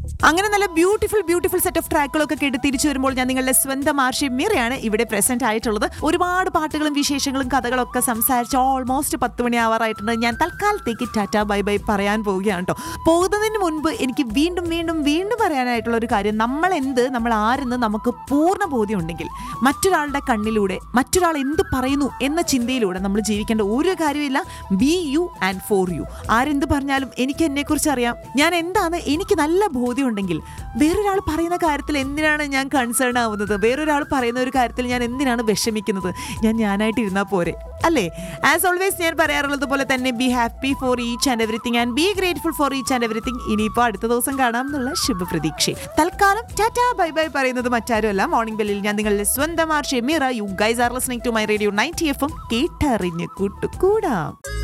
അങ്ങനെ നല്ല beautiful beautiful set of ട്രാക്കുകളൊക്കെ കേട്ട് തിരിച്ചു വരുമ്പോൾ ഞാൻ നിങ്ങളുടെ സ്വന്തം ആർഷി മീറയാണ് ഇവിടെ പ്രസന്റ് ആയിട്ടുള്ളത് ഒരുപാട് പാട്ടുകളും വിശേഷങ്ങളും കഥകളും ഒക്കെ സംസാരിച്ച് ഓൾമോസ്റ്റ് പത്ത് മണി ആവാറായിട്ടുണ്ട് ഞാൻ തൽക്കാലത്തേക്ക് ടാറ്റ ബൈ ബൈ പറയാൻ പോവുകയാണ് കേട്ടോ പോകുന്നതിന് മുൻപ് എനിക്ക് വീണ്ടും വീണ്ടും വീണ്ടും പറയാനായിട്ടുള്ള ഒരു കാര്യം നമ്മൾ എന്ത് നമ്മൾ ആരെന്ന് നമുക്ക് പൂർണ്ണ ബോധ്യം ഉണ്ടെങ്കിൽ മറ്റൊരാളുടെ കണ്ണിലൂടെ മറ്റൊരാൾ എന്ത് പറയുന്നു എന്ന ചിന്തയിലൂടെ നമ്മൾ ജീവിക്കേണ്ട ഒരു കാര്യമില്ല be you and for you ആരെന്ത് പറഞ്ഞാലും എനിക്ക് എന്നെക്കുറിച്ച് അറിയാം ഞാൻ എന്താണ് എനിക്ക് നല്ല ബോധ്യം ഉണ്ടെങ്കിൽ വേറൊരാൾ പറയുന്ന കാര്യത്തിൽ എന്തിനാണ് ഞാൻ കൺസേൺ ആവുന്നത് വേറൊരാൾ പറയുന്ന ഒരു കാര്യത്തിൽ ഞാൻ എന്തിനാണ് വിഷമിക്കുന്നത് ഞാൻ ഞാനായിട്ട് ഇരുന്നാൽ പോരെ അല്ലേ ആസ് ഓൾവേസ് ഞാൻ പറയാറുള്ളത് പോലെ തന്നെ be happy for each and everything and be grateful for each and everything ഇനിയിപ്പോൾ അടുത്ത ദിവസം കാണാം എന്നുള്ള ശുഭപ്രതീക്ഷ തൽക്കാലം ടാറ്റ ബൈ ബൈ പറയുന്നത് മറ്റാരുമല്ല മോർണിംഗ് ബെല്ലിൽ ഞാൻ നിങ്ങളുടെ സ്വന്തം R Shemeera you guys are listening to my radio ninety F M കേട്ടറിഞ്ഞ് കൂട്ടുകൂടാം